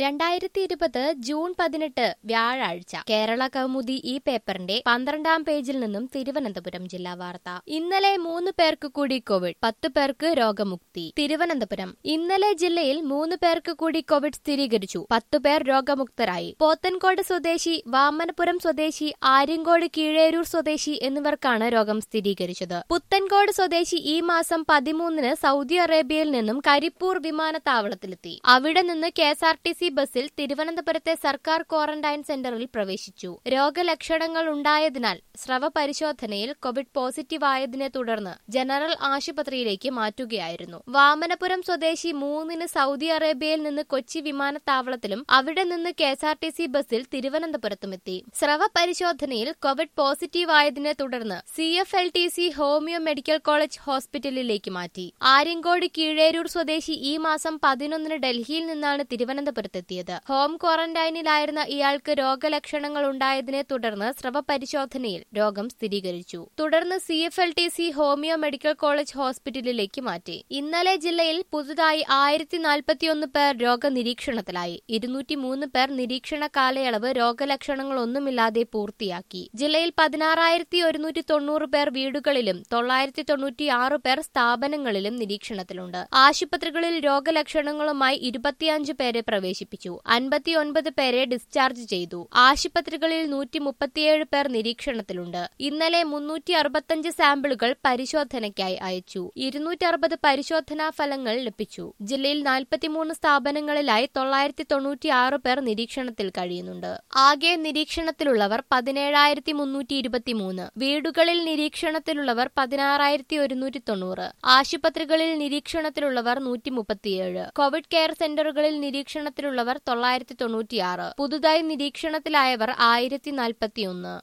രണ്ടായിരത്തി ഇരുപത് ജൂൺ പതിനെട്ട് വ്യാഴാഴ്ച കേരള കൗമുദി ഈ പേപ്പറിന്റെ പന്ത്രണ്ടാം പേജിൽ നിന്നും തിരുവനന്തപുരം ജില്ലാ വാർത്ത ഇന്നലെ മൂന്ന് പേർക്ക് കൂടി കോവിഡ് പത്ത് പേർക്ക് രോഗമുക്തി തിരുവനന്തപുരം ഇന്നലെ ജില്ലയിൽ മൂന്ന് പേർക്ക് കൂടി കോവിഡ് സ്ഥിരീകരിച്ചു പത്ത് പേർ രോഗമുക്തരായി പോത്തൻകോട് സ്വദേശി വാമനപുരം സ്വദേശി ആര്യങ്കോട് കീഴേരൂർ സ്വദേശി എന്നിവർക്കാണ് രോഗം സ്ഥിരീകരിച്ചത് പുത്തൻകോട് സ്വദേശി ഈ മാസം പതിമൂന്നിന് സൗദി അറേബ്യയിൽ നിന്നും കരിപ്പൂർ വിമാനത്താവളത്തിലെത്തി അവിടെ നിന്ന് K S R T C ബസ്സിൽ തിരുവനന്തപുരത്തെ സർക്കാർ ക്വാറന്റൈൻ സെന്ററിൽ പ്രവേശിച്ചു രോഗലക്ഷണങ്ങൾ ഉണ്ടായതിനാൽ സ്രവ പരിശോധനയിൽ കോവിഡ് പോസിറ്റീവ് ആയതിനെ തുടർന്ന് ജനറൽ ആശുപത്രിയിലേക്ക് മാറ്റുകയായിരുന്നു വാമനപുരം സ്വദേശി മൂന്നിന് സൗദി അറേബ്യയിൽ നിന്ന് കൊച്ചി വിമാനത്താവളത്തിലും അവിടെ നിന്ന് K S R T C ബസ്സിൽ തിരുവനന്തപുരത്തുമെത്തി സ്രവ പരിശോധനയിൽ കോവിഡ് പോസിറ്റീവ് ആയതിനെ തുടർന്ന് C F L T C homeo medical college ഹോസ്പിറ്റലിലേക്ക് മാറ്റി ആര്യങ്കോട് കീഴേരൂർ സ്വദേശി ഈ മാസം പതിനൊന്നിന് ഡൽഹിയിൽ നിന്നാണ് തിരുവനന്തപുരത്തെത്തിയത് ഹോം ക്വാറന്റൈനിലായിരുന്ന ഇയാൾക്ക് രോഗലക്ഷണങ്ങൾ ഉണ്ടായതിനെ തുടർന്ന് സ്രവ പരിശോധനയിൽ രോഗം സ്ഥിരീകരിച്ചു തുടർന്ന് C F L T C homeo medical college ഹോസ്പിറ്റലിലേക്ക് മാറ്റി ഇന്നലെ ജില്ലയിൽ പുതുതായി ആയിരത്തി നാൽപ്പത്തിയൊന്ന് പേർ രോഗനിരീക്ഷണത്തിലായി ഇരുന്നൂറ്റി മൂന്ന് പേർ നിരീക്ഷണ കാലയളവ് രോഗലക്ഷണങ്ങളൊന്നുമില്ലാതെ പൂർത്തിയാക്കി ജില്ലയിൽ പതിനാറായിരത്തി ഒരുന്നൂറ്റി തൊണ്ണൂറ് പേർ വീടുകളിലും തൊള്ളായിരത്തി തൊണ്ണൂറ്റി ആറ് പേർ സ്ഥാപനങ്ങളിലും നിരീക്ഷണത്തിലുണ്ട് ആശുപത്രികളിൽ രോഗലക്ഷണങ്ങളുമായി ഇരുപത്തിയഞ്ച് പേരെ പ്രവേശിപ്പിച്ചു അൻപത്തിയൊൻപത് പേരെ ഡിസ്ചാർജ് ചെയ്തു ആശുപത്രികളിൽ നൂറ്റി മുപ്പത്തിയേഴ് പേർ നിരീക്ഷണത്തിലുണ്ട് ഇന്നലെ മുന്നൂറ്റി അറുപത്തഞ്ച് സാമ്പിളുകൾ പരിശോധനയ്ക്കായി അയച്ചു ഇരുന്നൂറ്റി അറുപത് പരിശോധനാ ഫലങ്ങൾ ലഭിച്ചു ജില്ലയിൽ നാൽപ്പത്തിമൂന്ന് സ്ഥാപനങ്ങളിലായി തൊള്ളായിരത്തി തൊണ്ണൂറ്റി ആറ് പേർ നിരീക്ഷണത്തിൽ കഴിയുന്നുണ്ട് ആകെ നിരീക്ഷണത്തിലുള്ളവർ പതിനേഴായിരത്തി മുന്നൂറ്റി ഇരുപത്തിമൂന്ന് വീടുകളിൽ നിരീക്ഷണത്തിലുള്ളവർ പതിനാറായിരത്തി ഒരുന്നൂറ്റി തൊണ്ണൂറ് ആശുപത്രികളിൽ നിരീക്ഷണത്തിലുള്ളവർ നൂറ്റി മുപ്പത്തിയേഴ് കോവിഡ് കെയർ സെന്ററുകളിൽ നിരീക്ഷണത്തിലുള്ളവർ തൊള്ളായിരത്തി തൊണ്ണൂറ്റിയാറ് പുതുതായി നിരീക്ഷണത്തിലായവർ ആയിരത്തി നാൽപ്പത്തിയൊന്ന്